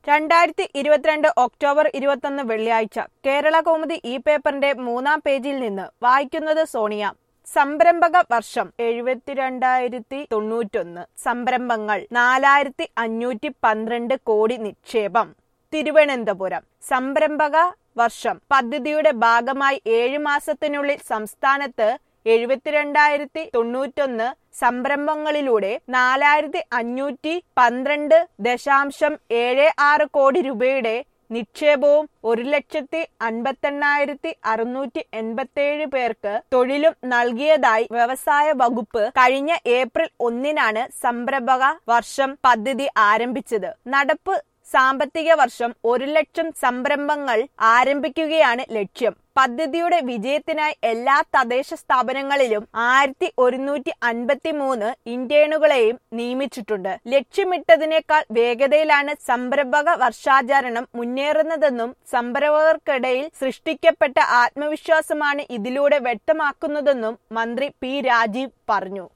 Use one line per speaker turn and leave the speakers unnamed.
രണ്ടായിരത്തി ഇരുപത്തിരണ്ട് ഒക്ടോബർ ഇരുപത്തൊന്ന് വെള്ളിയാഴ്ച കേരള കൗമുദി ഈ പേപ്പറിന്റെ മൂന്നാം പേജിൽ നിന്ന് വായിക്കുന്നത് സോണിയ സംരംഭക വർഷം എഴുപത്തിരണ്ടായിരത്തി തൊണ്ണൂറ്റൊന്ന് സംരംഭങ്ങൾ നാലായിരത്തി അഞ്ഞൂറ്റി പന്ത്രണ്ട് കോടി നിക്ഷേപം തിരുവനന്തപുരം സംരംഭക വർഷം പദ്ധതിയുടെ ഭാഗമായി ഏഴ് മാസത്തിനുള്ളിൽ സംസ്ഥാനത്ത് എഴുപത്തിരണ്ടായിരത്തി തൊണ്ണൂറ്റൊന്ന് സംരംഭങ്ങളിലൂടെ നാലായിരത്തി അഞ്ഞൂറ്റി പന്ത്രണ്ട് ദശാംശം ഏഴ് ആറ് കോടി രൂപയുടെ നിക്ഷേപവും ഒരു ലക്ഷത്തി അൻപത്തെണ്ണായിരത്തി അറുന്നൂറ്റി എൺപത്തിയേഴ് പേർക്ക് തൊഴിലും നൽകിയതായി വ്യവസായ വകുപ്പ് കഴിഞ്ഞ ഏപ്രിൽ ഒന്നിനാണ് സംരംഭക വർഷം പദ്ധതി ആരംഭിച്ചത് നടപ്പ് സാമ്പത്തിക വർഷം ഒരു ലക്ഷം സംരംഭങ്ങൾ ആരംഭിക്കുകയാണ് ലക്ഷ്യം പദ്ധതിയുടെ വിജയത്തിനായി എല്ലാ തദ്ദേശ സ്ഥാപനങ്ങളിലും ആയിരത്തി ഒരുന്നൂറ്റി അൻപത്തി മൂന്ന് ഇന്റേണുകളെയും നിയമിച്ചിട്ടുണ്ട് ലക്ഷ്യമിട്ടതിനേക്കാൾ വേഗതയിലാണ് സംരംഭക വർഷാചരണം മുന്നേറുന്നതെന്നും സംരംഭകർക്കിടയിൽ സൃഷ്ടിക്കപ്പെട്ട ആത്മവിശ്വാസമാണ് ഇതിലൂടെ വ്യക്തമാക്കുന്നതെന്നും മന്ത്രി പി രാജീവ് പറഞ്ഞു